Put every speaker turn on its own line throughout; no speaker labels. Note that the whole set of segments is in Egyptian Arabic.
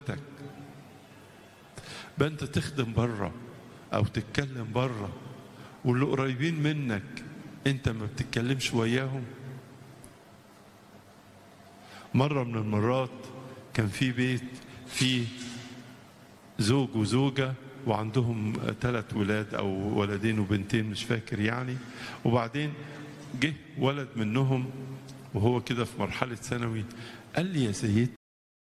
بقى انت تخدم بره او تتكلم بره واللي قريبين منك انت ما بتتكلمش وياهم مرة من المرات كان في بيت فيه زوج وزوجة وعندهم ثلاث ولاد أو ولدين وبنتين مش فاكر يعني وبعدين جه ولد منهم وهو كده في مرحلة ثانوي قال لي يا سيدنا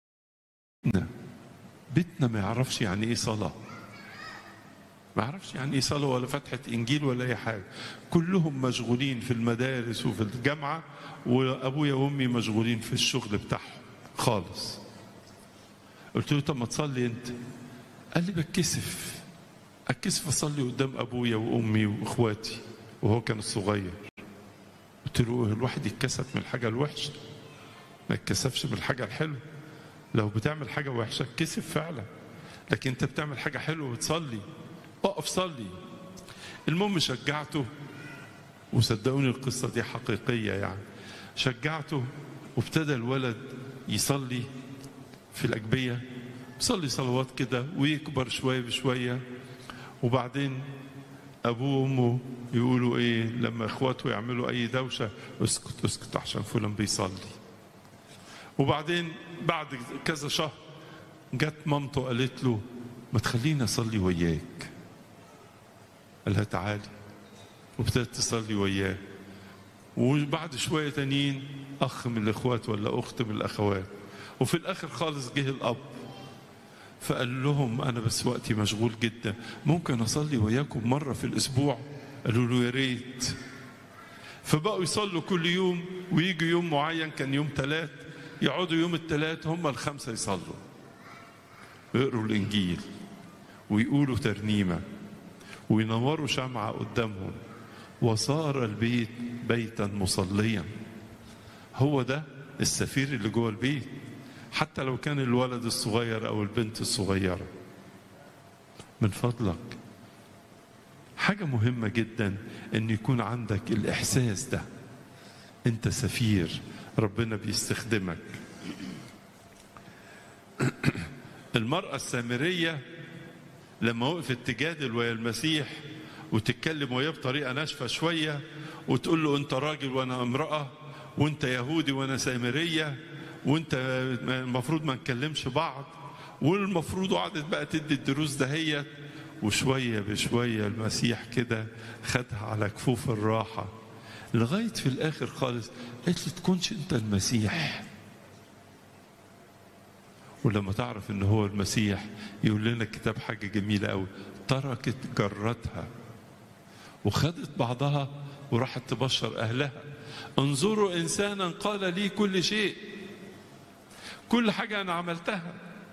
بيتنا ما يعرفش يعني ايه صلاة ما يعرفش يعني ايه صلاة ولا فتحة انجيل ولا اي حاجة كلهم مشغولين في المدارس وفي الجامعة وابويا وامي مشغولين في الشغل بتاعهم خالص قلت له طب ما تصلي انت قال لي بتكسف اتكسف اصلي قدام ابويا وامي واخواتي وهو كان الصغير قلت له الواحد يتكسف من الحاجه الوحشه ما يتكسفش من الحاجه الحلوه لو بتعمل حاجه وحشه اتكسف فعلا لكن انت بتعمل حاجه حلوه وتصلي اقف صلي المهم شجعته وصدقوني القصه دي حقيقيه يعني شجعته وابتدى الولد يصلي في الأجبية يصلي صلوات كده ويكبر شوية بشوية وبعدين أبوه وأمه يقولوا إيه لما إخواته يعملوا أي دوشة اسكت اسكت عشان فلان بيصلي وبعدين بعد كذا شهر جت مامته قالت له ما تخليني أصلي وياك قال لها تعالي وابتدت تصلي وياه وبعد شوية تانيين أخ من الإخوات ولا أخت من الأخوات وفي الآخر خالص جه الأب فقال لهم أنا بس وقتي مشغول جدا ممكن أصلي وياكم مرة في الأسبوع قالوا له يا ريت فبقوا يصلوا كل يوم ويجي يوم معين كان يوم ثلاث يقعدوا يوم الثلاث هم الخمسة يصلوا يقروا الإنجيل ويقولوا ترنيمة وينوروا شمعة قدامهم وصار البيت بيتا مصليا هو ده السفير اللي جوه البيت حتى لو كان الولد الصغير او البنت الصغيره من فضلك حاجه مهمه جدا ان يكون عندك الاحساس ده انت سفير ربنا بيستخدمك المراه السامريه لما وقفت تجادل ويا المسيح وتتكلم وياه بطريقه ناشفه شويه وتقول له انت راجل وانا امراه وانت يهودي وانا سامريه وانت المفروض ما نكلمش بعض والمفروض قعدت بقى تدي الدروس دهيت وشويه بشويه المسيح كده خدها على كفوف الراحه لغايه في الاخر خالص قالت له تكونش انت المسيح ولما تعرف ان هو المسيح يقول لنا الكتاب حاجه جميله قوي تركت جرتها وخدت بعضها وراحت تبشر اهلها انظروا انسانا قال لي كل شيء كل حاجه انا عملتها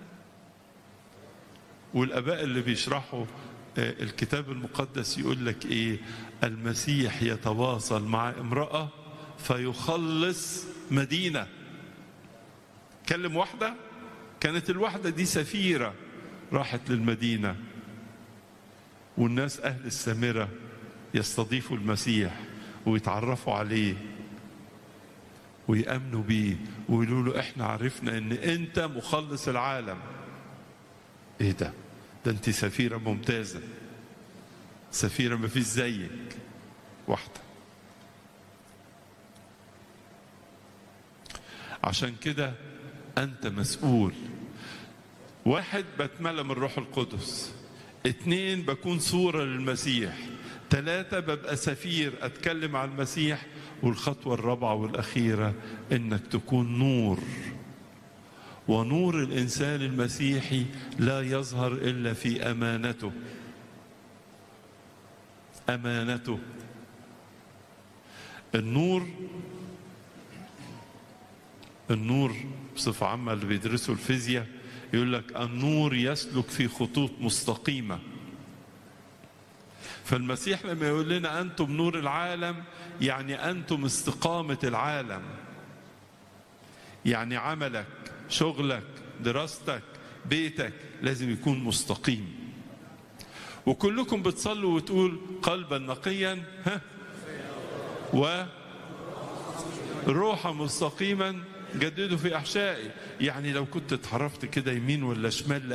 والاباء اللي بيشرحوا الكتاب المقدس يقول لك ايه المسيح يتواصل مع امراه فيخلص مدينه كلم واحده كانت الواحده دي سفيره راحت للمدينه والناس اهل السامره يستضيفوا المسيح ويتعرفوا عليه ويأمنوا بيه ويقولوا له احنا عرفنا ان انت مخلص العالم ايه ده ده انت سفيرة ممتازة سفيرة ما فيش زيك واحدة عشان كده انت مسؤول واحد بتملى من الروح القدس اتنين بكون صورة للمسيح ثلاثة ببقى سفير أتكلم عن المسيح والخطوة الرابعة والأخيرة إنك تكون نور ونور الإنسان المسيحي لا يظهر إلا في أمانته أمانته النور النور بصفة عامة اللي بيدرسوا الفيزياء يقول لك النور يسلك في خطوط مستقيمه فالمسيح لما يقول لنا انتم نور العالم يعني انتم استقامه العالم يعني عملك شغلك دراستك بيتك لازم يكون مستقيم وكلكم بتصلوا وتقول قلبا نقيا ها و روحا مستقيما جددوا في احشائي يعني لو كنت اتحرفت كده يمين ولا شمال